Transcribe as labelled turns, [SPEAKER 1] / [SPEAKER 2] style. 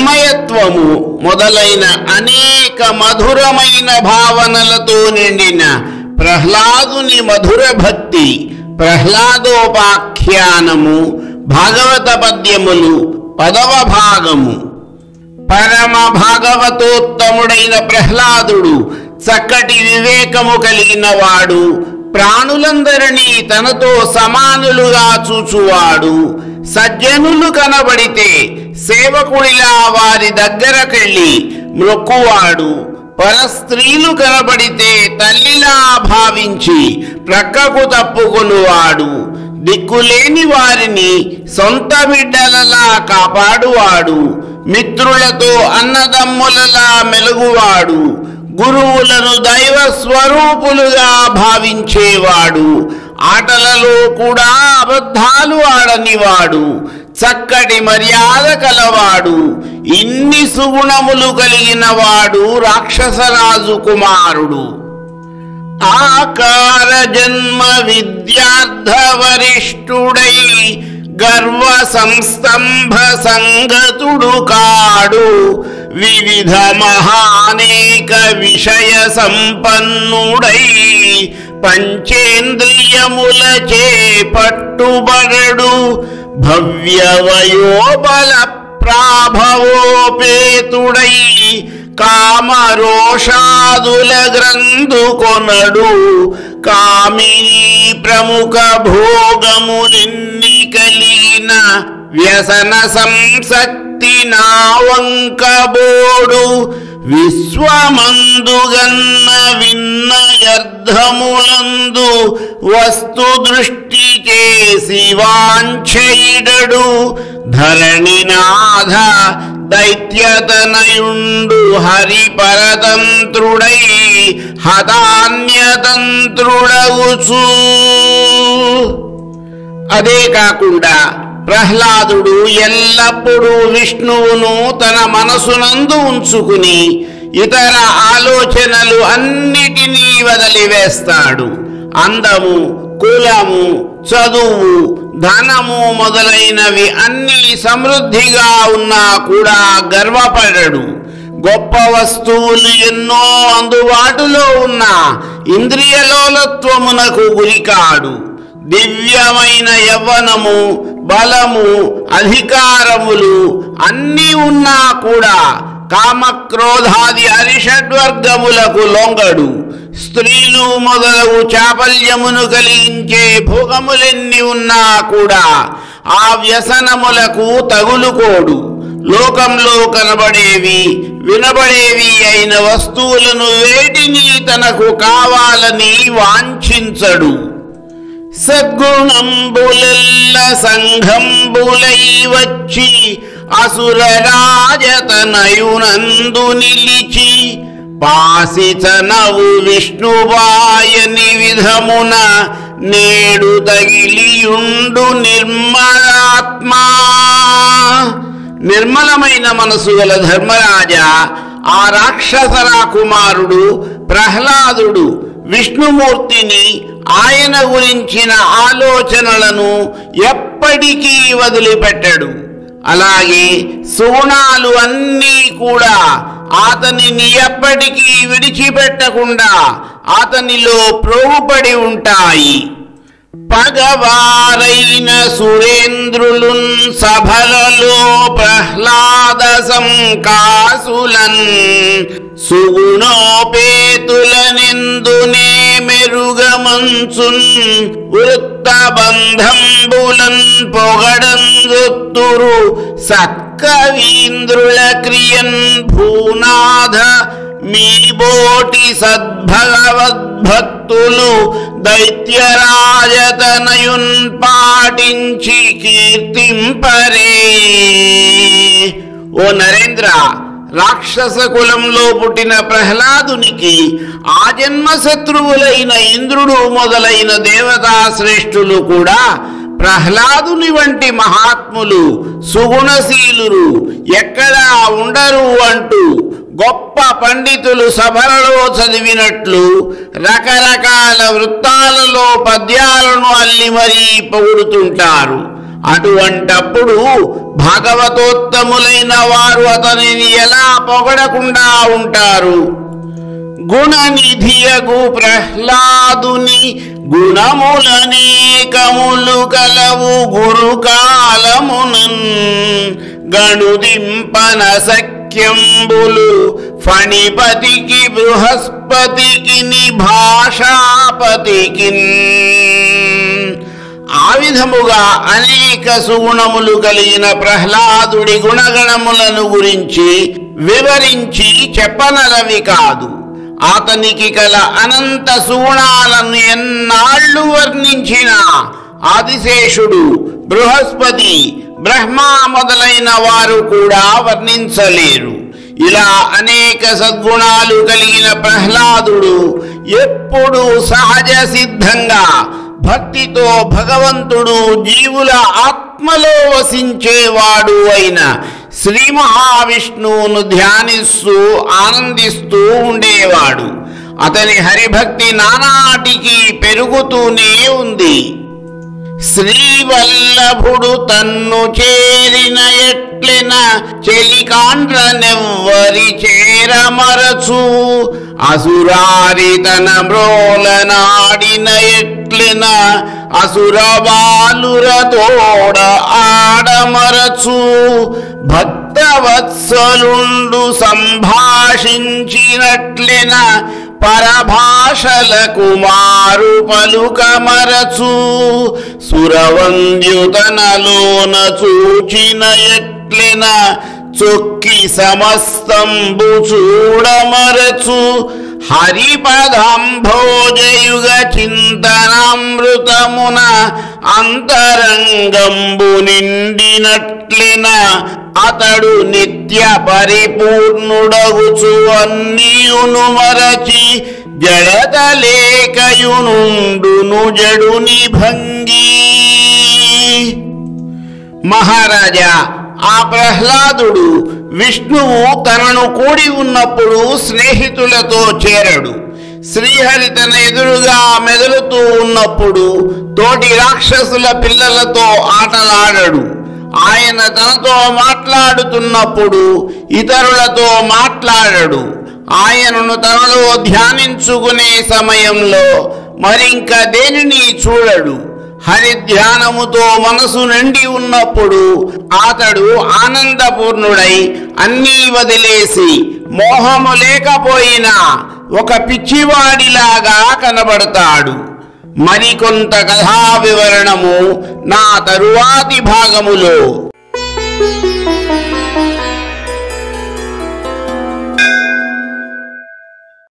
[SPEAKER 1] తన్మయత్వము మొదలైన అనేక మధురమైన భావనలతో నిండిన ప్రహ్లాదుని మధుర భక్తి ప్రహ్లాదోపాఖ్యానము భాగవత పద్యములు పదవ భాగము పరమ భాగవతోత్తముడైన ప్రహ్లాదుడు చక్కటి వివేకము కలిగిన వాడు ప్రాణులందరినీ తనతో సమానులుగా చూచువాడు సజ్జనులు కనబడితే సేవకుడిలా వారి దగ్గరకెళ్ళి మ్రొక్కువాడు పరస్త్రీలు కనబడితే తల్లిలా భావించి ప్రక్కకు తప్పుకొనువాడు దిక్కులేని వారిని సొంత బిడ్డలలా కాపాడువాడు మిత్రులతో అన్నదమ్ములలా మెలుగువాడు గురువులను దైవ స్వరూపులుగా భావించేవాడు ఆటలలో కూడా అబద్ధాలు ఆడనివాడు చక్కటి మర్యాద కలవాడు ఇన్ని సుగుణములు కలిగిన వాడు రాక్షసరాజు కుమారుడు ఆకార జన్మ విద్యార్థ వరిష్ఠుడై గర్వ సంస్తంభ సంగతుడు కాడు వివిధ మహానేక విషయ సంపన్నుడై పంచేంద్రియముల పట్టుబడడు భవ్యవయోబల ప్రాభవోపేతుడై కామరోషాదుల గ్రంథు కొనడు కామిని ప్రముఖ భోగములెన్ని కలిగిన వ్యసన సంసక్తి నావంకబోడు విశ్వమందుగన్న విన్నయర్థములందు వస్తు దృష్టి చేసి వాంఛయిడడు ధరణినాథ దైత్యతనయుండు హరిపరతంత్రుడై హతాన్యతంత్రుడగుచు అదే కాకుండా ప్రహ్లాదుడు ఎల్లప్పుడూ విష్ణువును తన మనసునందు ఉంచుకుని ఇతర ఆలోచనలు అన్నిటినీ వదిలివేస్తాడు అందము కులము చదువు ధనము మొదలైనవి అన్ని సమృద్ధిగా ఉన్నా కూడా గర్వపడడు గొప్ప వస్తువులు ఎన్నో అందుబాటులో ఉన్న ఇంద్రియలోలత్వమునకు గురికాడు దివ్యమైన యవ్వనము బలము అధికారములు అన్నీ ఉన్నా కూడా కామక్రోధాది అరిషడ్వర్గములకు లొంగడు స్త్రీలు మొదలగు చాపల్యమును కలిగించే భోగములెన్ని ఉన్నా కూడా ఆ వ్యసనములకు తగులుకోడు లోకంలో కనబడేవి వినబడేవి అయిన వస్తువులను వేటిని తనకు కావాలని వాంఛించడు సద్గుణంబులెల్ల సంఘంబులై వచ్చి అసురరాజతనయునందు నిలిచి పాసిచనవు విష్ణువాయని విధమున నేడు తగిలియుండు నిర్మలాత్మా నిర్మలమైన మనసు గల ధర్మరాజా ఆ రాక్షసరా కుమారుడు ప్రహ్లాదుడు విష్ణుమూర్తిని ఆయన గురించిన ఆలోచనలను ఎప్పటికీ వదిలిపెట్టడు అలాగే సుగుణాలు అన్నీ కూడా అతనిని ఎప్పటికీ విడిచిపెట్టకుండా అతనిలో ప్రోగుపడి ఉంటాయి పగవారైన సురేంద్రులున్ సభలలో ప్రహ్లాద సంకాసులన్ సుగుణోపేతులనెందునే మెరుగమంచున్ వృత్తబంధంబులన్ పొగడంజొత్తురు సత్కవీంద్రుల క్రియన్ భూనాథ మీ బోటి సద్భగవద్భక్తులు దైత్యరాజతనయున్ పాటించి కీర్తింపరే ఓ నరేంద్ర రాక్షస కులంలో పుట్టిన ప్రహ్లాదునికి ఆ జన్మ శత్రువులైన ఇంద్రుడు మొదలైన దేవతా శ్రేష్ఠులు కూడా ప్రహ్లాదుని వంటి మహాత్ములు సుగుణశీలురు ఎక్కడా ఉండరు అంటూ గొప్ప పండితులు సభలలో చదివినట్లు రకరకాల వృత్తాలలో పద్యాలను అల్లి మరీ పొగుడుతుంటారు అటువంటప్పుడు భాగవతోత్తములైన వారు అతనిని ఎలా పొగడకుండా ఉంటారు గుణనిధియగు ప్రహ్లాదుని గుణములనేకములు కలవు గురు కాలమునన్ గణుదింపన సఖ్యంబులు ఫణిపతికి బృహస్పతికి భాషాపతికి ఆ విధముగా అనేక సుగుణములు కలిగిన ప్రహ్లాదుడి గుణగణములను గురించి వివరించి చెప్పనలవి కాదు అతనికి కల అనంత సుగుణాలను ఎన్నాళ్ళు వర్ణించిన ఆదిశేషుడు బృహస్పతి బ్రహ్మ మొదలైన వారు కూడా వర్ణించలేరు ఇలా అనేక సద్గుణాలు కలిగిన ప్రహ్లాదుడు ఎప్పుడు సహజ సిద్ధంగా భక్తితో భగవంతుడు జీవుల ఆత్మలో వసించేవాడు అయిన శ్రీ మహావిష్ణువును ధ్యానిస్తూ ఆనందిస్తూ ఉండేవాడు అతని హరిభక్తి నానాటికి పెరుగుతూనే ఉంది శ్రీవల్లభుడు తన్ను చేరిన ఎట్లెన చెలికాండ్రనెవ్వరి చేరమరచు అసురారి తన మ్రోలనాడిన ఎట్లెన అసుర బాలురతోడ ఆడమరచు భక్తవత్సలుండు సంభాషించినట్లెన పరభాషల కుమారు పలుకమరచు సురవంద్యుతనలోన చూచిన ఎట్లెన చొక్కి సమస్తంబు చూడమరచు హరిపదాంభోజయుగ చింతనామృతమున అంతరంగంబు నిండినట్లెన అతడు నిత్య పరిపూర్ణుడగుచు అన్నీయును మరచి జడత లేకయునుండును జడుని భంగి మహారాజా ఆ ప్రహ్లాదుడు విష్ణువు తనను కూడి ఉన్నప్పుడు స్నేహితులతో చేరడు శ్రీహరి తన ఎదురుగా మెదులుతూ ఉన్నప్పుడు తోటి రాక్షసుల పిల్లలతో ఆటలాడడు ఆయన తనతో మాట్లాడుతున్నప్పుడు ఇతరులతో మాట్లాడడు ఆయనను తనలో ధ్యానించుకునే సమయంలో మరింక దేనిని చూడడు హరి ధ్యానముతో మనసు నిండి ఉన్నప్పుడు అతడు ఆనందపూర్ణుడై అన్నీ వదిలేసి మోహము లేకపోయినా ఒక పిచ్చివాడిలాగా కనబడతాడు మరికొంత కథా వివరణము నా తరువాతి భాగములో